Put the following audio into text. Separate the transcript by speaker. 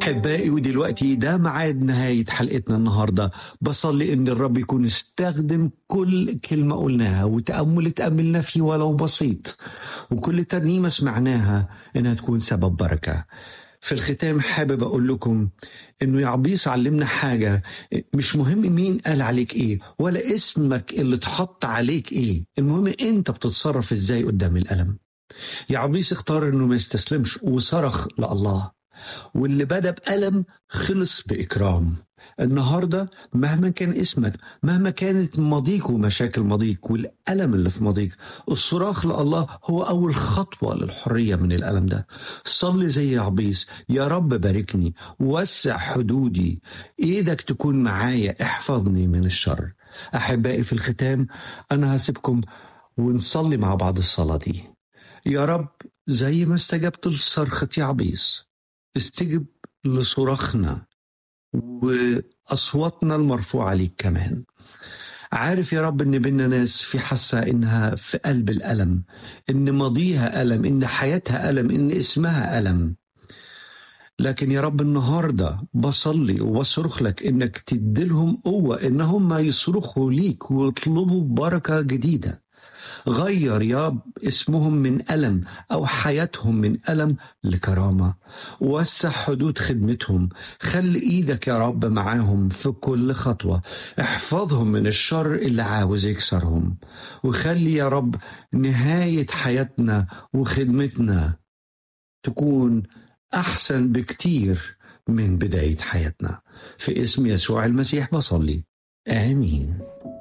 Speaker 1: أحبائي ودلوقتي ده ميعاد نهاية حلقتنا النهاردة بصلي إن الرب يكون استخدم كل كلمة قلناها وتأمل اتأملنا فيه ولو بسيط وكل ترنيمة سمعناها إنها تكون سبب بركة في الختام حابب أقول لكم إنه يعبيس علمنا حاجة مش مهم مين قال عليك إيه ولا اسمك اللي اتحط عليك إيه المهم أنت بتتصرف إزاي قدام الألم يعبيس اختار إنه ما يستسلمش وصرخ لله واللي بدا بألم خلص بإكرام النهارده مهما كان اسمك مهما كانت ماضيك ومشاكل ماضيك والألم اللي في ماضيك الصراخ لله هو أول خطوة للحرية من الألم ده صلي زي عبيس يا رب باركني وسع حدودي إيدك تكون معايا احفظني من الشر أحبائي في الختام أنا هسيبكم ونصلي مع بعض الصلاة دي يا رب زي ما استجبت لصرخة عبيس استجب لصراخنا واصواتنا المرفوعه ليك كمان عارف يا رب ان بينا ناس في حاسه انها في قلب الالم ان ماضيها الم ان حياتها الم ان اسمها الم لكن يا رب النهارده بصلي وبصرخ لك انك تديلهم قوه ان هم يصرخوا ليك ويطلبوا بركه جديده غير يا اسمهم من ألم أو حياتهم من ألم لكرامة وسع حدود خدمتهم خلي إيدك يا رب معاهم في كل خطوة احفظهم من الشر اللي عاوز يكسرهم وخلي يا رب نهاية حياتنا وخدمتنا تكون أحسن بكتير من بداية حياتنا في اسم يسوع المسيح بصلي آمين